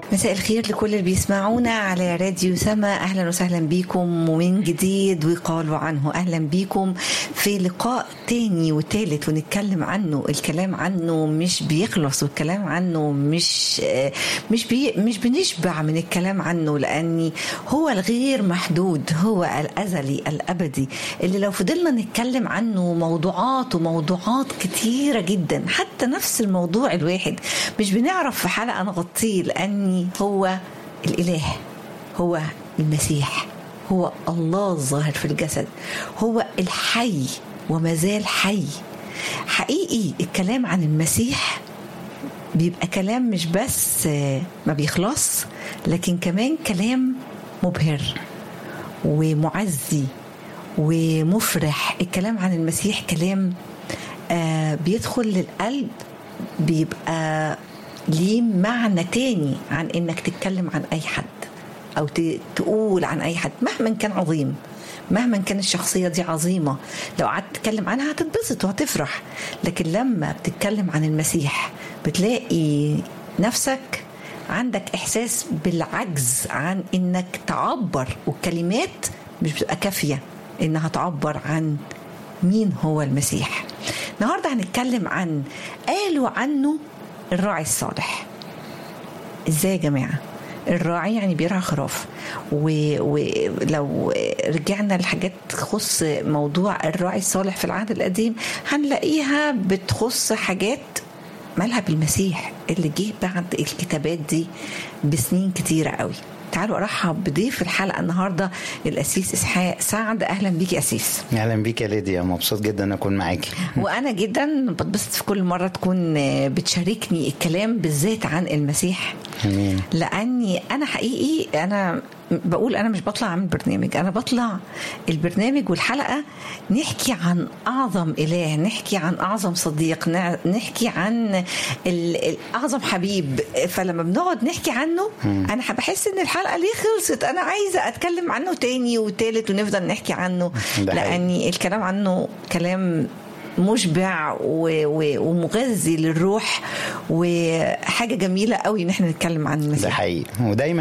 مساء الخير لكل اللي بيسمعونا على راديو سما اهلا وسهلا بيكم ومن جديد وقالوا عنه اهلا بيكم في لقاء تاني وتالت ونتكلم عنه الكلام عنه مش بيخلص والكلام عنه مش مش بي مش بنشبع من الكلام عنه لاني هو الغير محدود هو الازلي الابدي اللي لو فضلنا نتكلم عنه موضوعات وموضوعات كتيره جدا حتى نفس الموضوع الواحد مش بنعرف في حلقه نغطيه لاني هو الاله هو المسيح هو الله الظاهر في الجسد هو الحي وما زال حي حقيقي الكلام عن المسيح بيبقى كلام مش بس ما بيخلص لكن كمان كلام مبهر ومعزي ومفرح الكلام عن المسيح كلام آه بيدخل للقلب بيبقى ليه معنى تاني عن انك تتكلم عن اي حد او تقول عن اي حد مهما كان عظيم مهما كان الشخصيه دي عظيمه لو قعدت تتكلم عنها هتتبسط وهتفرح لكن لما بتتكلم عن المسيح بتلاقي نفسك عندك احساس بالعجز عن انك تعبر والكلمات مش بتبقى كافيه انها تعبر عن مين هو المسيح النهارده هنتكلم عن قالوا عنه الراعي الصالح ازاي يا جماعه الراعي يعني بيرعى خراف ولو رجعنا لحاجات تخص موضوع الراعي الصالح في العهد القديم هنلاقيها بتخص حاجات مالها بالمسيح اللي جه بعد الكتابات دي بسنين كتيرة قوي تعالوا ارحب بضيف الحلقه النهارده الاسيس اسحاق سعد اهلا بيك يا اسيس اهلا بيك يا ليديا مبسوط جدا اكون معاكي وانا جدا بتبسط في كل مره تكون بتشاركني الكلام بالذات عن المسيح امين لاني انا حقيقي انا بقول انا مش بطلع اعمل برنامج انا بطلع البرنامج والحلقه نحكي عن اعظم اله نحكي عن اعظم صديق نحكي عن اعظم حبيب فلما بنقعد نحكي عنه انا بحس ان الحلقه ليه خلصت انا عايزه اتكلم عنه تاني وتالت ونفضل نحكي عنه لاني الكلام عنه كلام مشبع ومغذي للروح وحاجه جميله قوي ان احنا نتكلم عن المسيح ده حقيقي ودايما